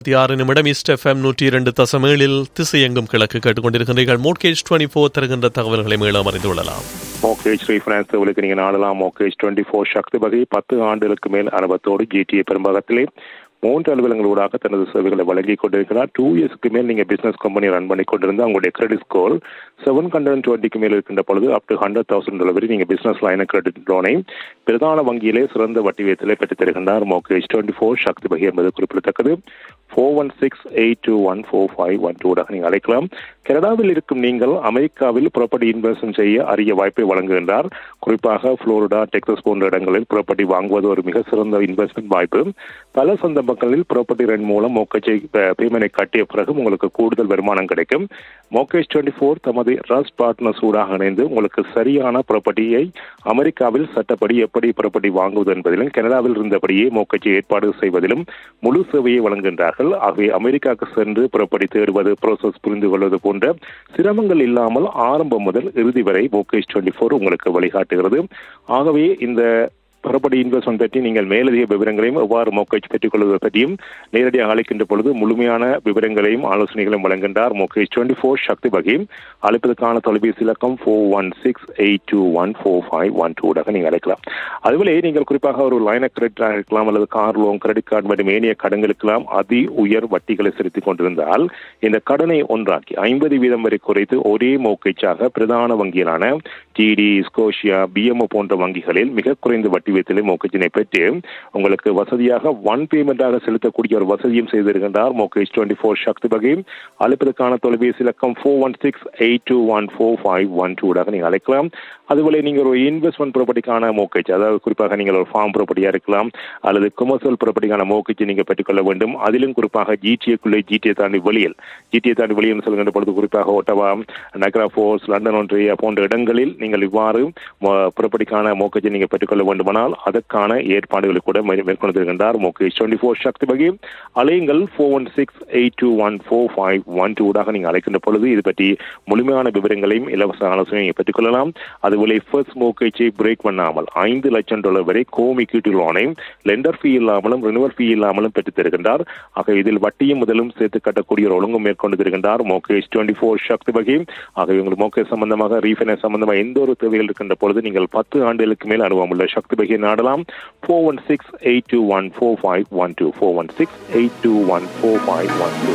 இருபத்தி ஆறு நிமிடம் ஈஸ்ட் எஃப்எம் நூற்றி இரண்டு தசமேழில் திசையெங்கும் கிழக்கு கேட்டுக்கொண்டிருக்கிறீர்கள் மோட்கேஜ் டுவெண்ட்டி ஃபோர் தருகின்ற தகவல்களை மேலும் அறிந்து கொள்ளலாம் மோகேஜ் ரீஃபைனான்ஸ் உங்களுக்கு நீங்கள் நாடலாம் மோகேஜ் டுவெண்ட்டி ஃபோர் சக்தி வகை பத்து ஆண்டுகளுக்கு மேல் அனுபவத்தோடு ஜிடிஏ பெரும்பாகத்திலே மூன்று அலுவலங்களூடாக தனது சேவைகளை வழங்கி கொண்டிருக்கிறார் டூ இயர்ஸ்க்கு மேல் நீங்கள் பிசினஸ் கம்பெனி ரன் பண்ணி கொண்டிருந்தா உங்களுடைய கிரெடிட் ஸ்கோர் செவன் ஹண்ட்ரட் டுவெண்ட்டிக்கு மேல் இருக்கின்ற பொழுது up to hundred thousand dollar வரை நீங்கள் பிசினஸ் லைன கிரெடிட் லோனை பிரதான வங்கியிலே சிறந்த வட்டி வீதத்திலே பெற்றுத் தருகின்றார் மோகேஜ் டுவெண்ட்டி ஃபோர் சக்தி வகை என்பது குறிப்பிடத்தக்கது four one six eight two one four five one டூடாக நீங்கள் அழைக்கலாம் கனடாவில் இருக்கும் நீங்கள் அமெரிக்காவில் ப்ராப்பர்ட்டி இன்வெஸ்ட்மெண்ட் செய்ய அரிய வாய்ப்பை வழங்குகின்றார் குறிப்பாக புளோரிடா டெக்சஸ் போன்ற இடங்களில் ப்ராப்பர்ட்டி வாங்குவது ஒரு மிக சிறந்த இன்வெஸ்ட்மெண்ட் வாய்ப்பு பல சொந்த மக்களில் ப்ராப்பர்ட்டி ரெண்ட் மூலம் மோக்கேஜை பேமெண்டை கட்டிய பிறகு உங்களுக்கு கூடுதல் வருமானம் கிடைக்கும் மோகேஜ் டுவெண்ட்டி ஃபோர் தமது ரஸ் பார்ட்னர்ஸ் ஊடாக இணைந்து உங்களுக்கு சரியான ப்ராப்பர்ட்டியை அமெரிக்காவில் சட்டப்படி எப்படி ப்ராப்பர்ட்டி வாங்குவது என்பதிலும் கனடாவில் இருந்தபடியே மோக்கேஜை ஏற்பாடு செய்வதிலும் முழு சேவையை வழங்குகின்றார்கள் ஆகவே அமெரிக்காவுக்கு சென்று ப்ராப்பர்ட்டி தேடுவது ப்ரோசஸ் புரிந்து கொள்வது போன்ற சிரமங்கள் இல்லாமல் ஆரம்பம் முதல் இறுதி வரை மோகேஜ் டுவெண்ட்டி ஃபோர் உங்களுக்கு வழிகாட்டுகிறது ஆகவே இந்த ப்ராப்பர்ட்டி இன்வெஸ்ட்மெண்ட் பற்றி நீங்கள் மேலதிக விவரங்களையும் எவ்வாறு மோக்கேஜ் பெற்றுக் கொள்வது பற்றியும் நேரடியாக அழைக்கின்ற பொழுது முழுமையான விவரங்களையும் ஆலோசனைகளையும் வழங்குகின்றார் மோக்கேஜ் டுவெண்ட்டி ஃபோர் சக்தி வகை அழைப்பதற்கான தொலைபேசி இலக்கம் four one six eight two one four five one டூடாக நீங்கள் அழைக்கலாம் அதுபோல நீங்கள் குறிப்பாக ஒரு லைன் ஆஃப் கிரெடிட் இருக்கலாம் அல்லது கார் லோன் கிரெடிட் கார்டு மற்றும் ஏனைய கடன்களுக்கெல்லாம் அதி உயர் வட்டிகளை செலுத்திக் கொண்டிருந்தால் இந்த கடனை ஒன்றாக்கி ஐம்பது வீதம் வரை குறைத்து ஒரே மோக்கேஜாக பிரதான வங்கிகளான டிடி ஸ்கோஷியா பிஎம்ஓ போன்ற வங்கிகளில் மிக குறைந்த வட்டி வீதத்திலே மோக்கேஜினை பெற்று உங்களுக்கு வசதியாக ஒன் பேமெண்டாக செலுத்தக்கூடிய ஒரு வசதியும் செய்திருக்கின்றார் மோக்கேஜ் டுவெண்ட்டி ஃபோர் சக்தி வகை அழைப்பதற்கான தொலைபேசி இலக்கம் four one six eight two one four five one டூடாக நீங்கள் அழைக்கலாம் அதுபோல நீங்கள் ஒரு இன்வெஸ்ட்மெண்ட் ப்ராப்பர்ட்டிக்கான மோக்கேஜ் அதாவது குறிப்பாக நீங்கள் ஒரு ஃபார்ம் ப்ராப்பர்ட்டியாக இருக்கலாம் அல்லது கொமர்ஷியல் ப்ராப்பர்ட்டிக்கான மோக்கேஜை நீங்கள் பெற்றுக்கொள்ள வேண்டும் அதிலும் குறிப்பாக ஜிடிஏக்குள்ளே ஜிடிஏ தாண்டி வெளியில் ஜிடிஏ தாண்டி வெளியில் சொல்கின்ற பொழுது குறிப்பாக ஒட்டவா நகரா ஃபோர்ஸ் லண்டன் ஒன்றிய போன்ற இடங்களில் நீங்கள் இவ்வாறு ப்ராப்பர்ட்டிக்கான மோக்கேஜை நீங்கள் பெற்றுக்கொள்ள வேண்டுமானால் அதற்கான ஏற்பாடுகளை கூட மேற்கொண்டிருக்கின்றார் மோகேஜ் டுவெண்ட்டி ஃபோர் சக்தி வகை அலையுங்கள் four one six eight two one four five one டூடாக நீங்கள் அழைக்கின்ற பொழுது இது பற்றி முழுமையான விவரங்களையும் இலவச ஆலோசனையை பெற்றுக்கொள்ளலாம் அதுபோல ஃபர்ஸ்ட் மோக்கேஜை பிரேக் பண்ணாமல் ஐந்து லட்சம் டாலர் வரை கோமி கீட்டு லோனை லெண்டர் ஃபீ இல்லாமலும் ரினுவல் ஃபீ இல்லாமலும் பெற்றுத் தருகின்றார் ஆக இதில் வட்டியும் முதலும் சேர்த்து கட்டக்கூடிய ஒரு ஒழுங்கும் மேற்கொண்டு தருகின்றார் மோகேஜ் டுவெண்ட்டி ஃபோர் சக்தி வகை ஆக உங்களுக்கு மோகேஜ் சம்பந்தமாக ரீஃபைனான்ஸ் சம்பந்தமாக எந்த ஒரு தேவைகள் இருக்கின்ற பொழுது நீங்கள் பத்து ஆண்டுகளுக்கு மேல் அனுபவம் உள்ள சக்தி வகை நாடலாம் four one six eight two one four five one two four one six eight two one four five one two